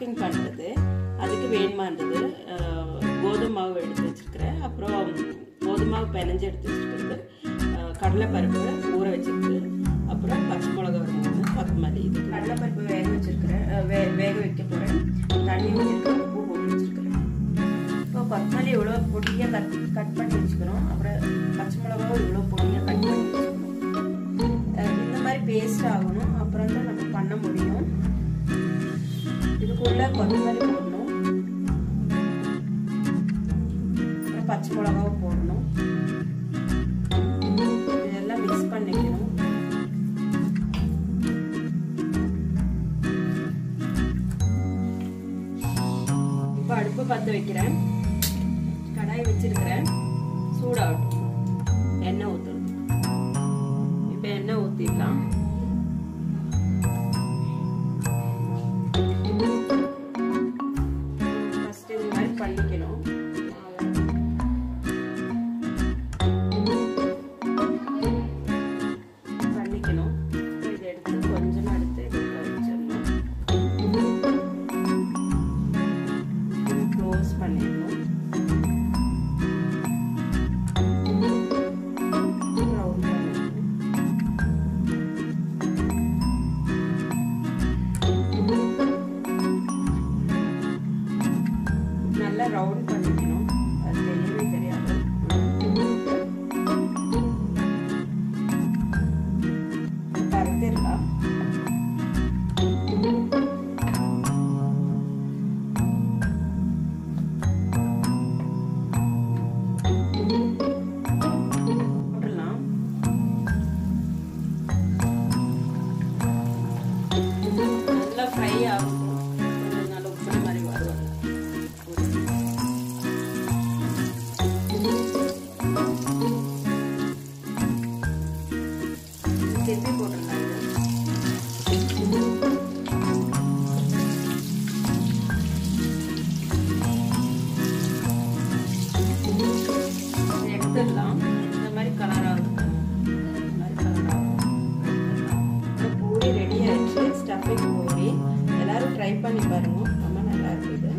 stuffing பண்ணுறது அதுக்கு வேணுமா இருந்தது அஹ், கோதுமை மாவு எடுத்து வச்சுருக்கிறேன் அப்புறம் கோதுமை மாவு பிணைஞ்சு எடுத்து வச்சுருக்கிறது கடலைப்பருப்பு ஊற வச்சிருக்கு அப்புறம் பச்சை மிளகா ஒரு மூணு கொத்தமல்லி இது கடலைப்பருப்பு வேக வச்சிருக்கிறேன் அஹ், வே வேக வைக்க போகிறேன் தண்ணி ஊற்றிருக்கேன் உப்பு போட்டு வச்சிருக்கிறேன் இப்போ கொத்தமல்லி இவ்வளோ பொடியாக கட் கட் பண்ணி வச்சுக்கிறோம் அப்புறம் பச்சை மிளகாவும் இவ்வளோ பொடியாக கட் பண்ணி வச்சுக்கணும் அஹ் இந்த மாதிரி பேஸ்ட் ஆகணும் அப்புறம் தான் நம்ம பண்ண முடியும் இதுக்குள்ள கொத்தமல்லி போடணும் அப்புறம் பச்சை மிளகாவும் போடணும் இதெல்லாம் மிக்ஸ் பண்ணிக்கணும் இப்போ அடுப்பு பற்ற வைக்கிறேன் கடாய் வச்சிருக்கிறேன் சூடாகட்டும் எண்ணெய் ஊற்றணும் இப்போ எண்ணெய் ஊற்றிடலாம் ஃபஸ்ட்டு இது மாதிரி பண்ணிக்கணும் பண்ணிக்கணும் இதை எடுத்து கொஞ்சமாக எடுத்து இதுக்குள்ள வச்சிடணும் க்ளோஸ் பண்ணிடணும் ரவுண்ட் பண்ணிடணும் நல்லா ரவுண்ட் பண்ணிக்கணும் அது தெரியவே தெரியாது பருத்திடலாம் போட்டுடலாம் நல்லா ஃப்ரை ஆகும் கொஞ்சம் நல்லா உப்புன மாதிரி வரும் திருப்பி போட்டுடலாம் இது இதை எடுத்துடலாம் இந்த மாதிரி கலர் ஆகும் இந்த மாதிரி கலர் ஆகும் இப்போ பூரி ரெடி ஆயிடுச்சு ஸ்டஃபிங் பூரி எல்லாரும் ட்ரை பண்ணி பாருங்க ரொம்ப நல்லா இருக்குது